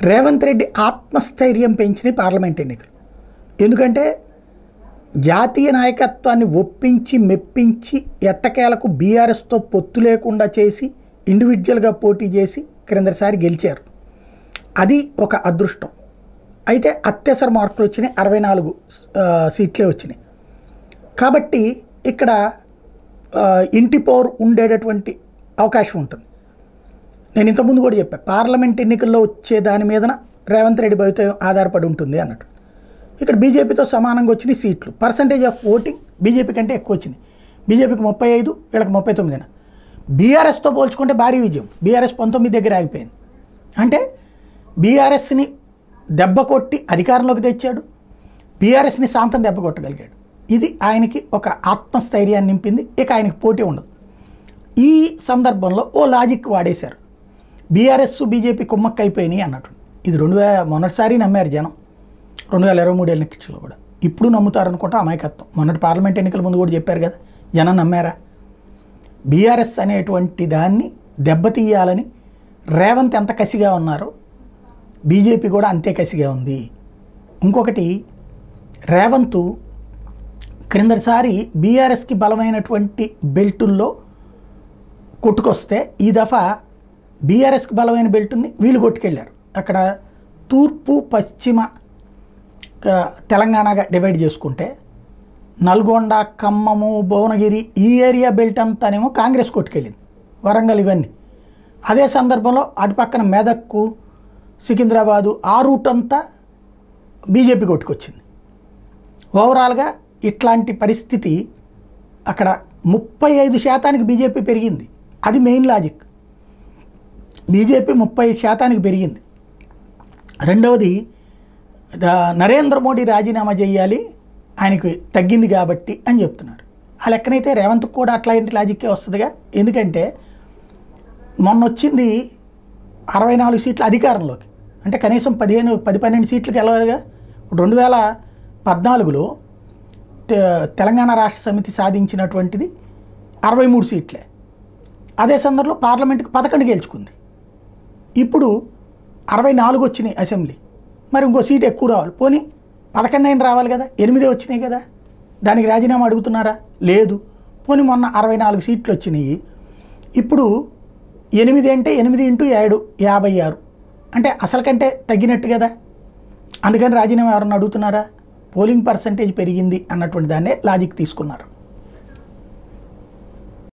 రేవంత్ రెడ్డి ఆత్మస్థైర్యం పెంచిన పార్లమెంట్ ఎన్నికలు ఎందుకంటే జాతీయ నాయకత్వాన్ని ఒప్పించి మెప్పించి ఎట్టకేలకు బీఆర్ఎస్తో పొత్తు లేకుండా చేసి ఇండివిజువల్గా పోటీ చేసి క్రిందసారి గెలిచారు అది ఒక అదృష్టం అయితే అత్యవసర మార్కులు వచ్చినాయి అరవై నాలుగు ఆ, సీట్లే వచ్చినాయి కాబట్టి ఇక్కడ ఆ, ఇంటి పౌరు ఉండేటటువంటి అవకాశం ఉంటుంది నేను ఇంతకుముందు కూడా చెప్పాను పార్లమెంట్ ఎన్నికల్లో వచ్చే దాని మీదన రేవంత్ రెడ్డి భవితవ్యం ఆధారపడి ఉంటుంది అన్నట్టు ఇక్కడ బీజేపీతో సమానంగా వచ్చినాయి సీట్లు పర్సంటేజ్ ఆఫ్ ఓటింగ్ బీజేపీ కంటే ఎక్కువ వచ్చినాయి బీజేపీకి ముప్పై ఐదు వీళ్ళకి ముప్పై తొమ్మిదిన బీఆర్ఎస్తో పోల్చుకుంటే భారీ విజయం బీఆర్ఎస్ పంతొమ్మిది దగ్గర ఆగిపోయింది అంటే బీఆర్ఎస్ని దెబ్బ కొట్టి అధికారంలోకి తెచ్చాడు బీఆర్ఎస్ని శాంతం దెబ్బ కొట్టగలిగాడు ఇది ఆయనకి ఒక ఆత్మస్థైర్యాన్ని నింపింది ఇక ఆయనకి పోటీ ఉండదు ఈ సందర్భంలో ఓ లాజిక్ వాడేశారు బీఆర్ఎస్ బీజేపీ కుమ్మక్క అయిపోయినాయి అన్నట్టు ఇది రెండు వేల మొన్నటిసారి నమ్మారు జనం రెండు వేల ఇరవై మూడు ఎన్నికల్లో కూడా ఇప్పుడు నమ్ముతారు అనుకుంటా అమాయకత్వం మొన్నటి పార్లమెంట్ ఎన్నికల ముందు కూడా చెప్పారు కదా జనం నమ్మారా బీఆర్ఎస్ అనేటువంటి దాన్ని దెబ్బతీయాలని రేవంత్ ఎంత కసిగా ఉన్నారో బీజేపీ కూడా అంతే కసిగా ఉంది ఇంకొకటి రేవంత్ క్రిందటిసారి బీఆర్ఎస్కి బలమైనటువంటి బెల్టుల్లో కొట్టుకొస్తే ఈ దఫా బీఆర్ఎస్కి బలమైన బెల్టుని వీళ్ళు కొట్టుకెళ్ళారు అక్కడ తూర్పు పశ్చిమ క- తెలంగాణగా డివైడ్ చేసుకుంటే నల్గొండ ఖమ్మము భువనగిరి ఈ ఏరియా బెల్ట్ అంతానేమో కాంగ్రెస్ కొట్టుకెళ్ళింది వరంగల్ ఇవన్నీ అదే సందర్భంలో అటు పక్కన మెదక్కు సికింద్రాబాదు ఆ రూట్ అంతా బీజేపీ కొట్టుకొచ్చింది ఓవరాల్గా ఇట్లాంటి పరిస్థితి అక్కడ ముప్పై ఐదు శాతానికి బీజేపీ పెరిగింది అది మెయిన్ లాజిక్ బీజేపీ ముప్పై శాతానికి పెరిగింది రెండవది ద- నరేంద్ర మోడీ రాజీనామా చేయాలి ఆయనకు తగ్గింది కాబట్టి అని చెప్తున్నాడు ఆ లెక్కనైతే రేవంత్ కూడా అట్లాంటి లాజిక్కే వస్తుందిగా ఎందుకంటే మొన్న వచ్చింది అరవై నాలుగు సీట్ల అధికారంలోకి అంటే కనీసం పదిహేను పది పన్నెండు సీట్లకి వెళ్ళాలిగా రెండు వేల పద్నాలుగులో తె- తెలంగాణ రాష్ట్ర సమితి సాధించినటువంటిది అరవై మూడు సీట్లే అదే సందర్భంలో పార్లమెంట్కి పదకొండు గెలుచుకుంది ఇప్పుడు అరవై నాలుగు వచ్చినాయి అసెంబ్లీ మరి ఇంకో సీట్ ఎక్కువ రావాలి పోనీ పదకొండు అయిన రావాలి కదా ఎనిమిదే వచ్చినాయి కదా దానికి రాజీనామా అడుగుతున్నారా లేదు పోనీ మొన్న అరవై నాలుగు సీట్లు వచ్చినాయి ఇప్పుడు ఎనిమిది అంటే ఎనిమిది ఇంటూ ఏడు యాభై ఆరు అంటే అసలు కంటే తగ్గినట్టు కదా అందుకని రాజీనామా ఎవరన్నా అడుగుతున్నారా పోలింగ్ పర్సంటేజ్ పెరిగింది అన్నటువంటి దాన్నే లాజిక్ తీసుకున్నారు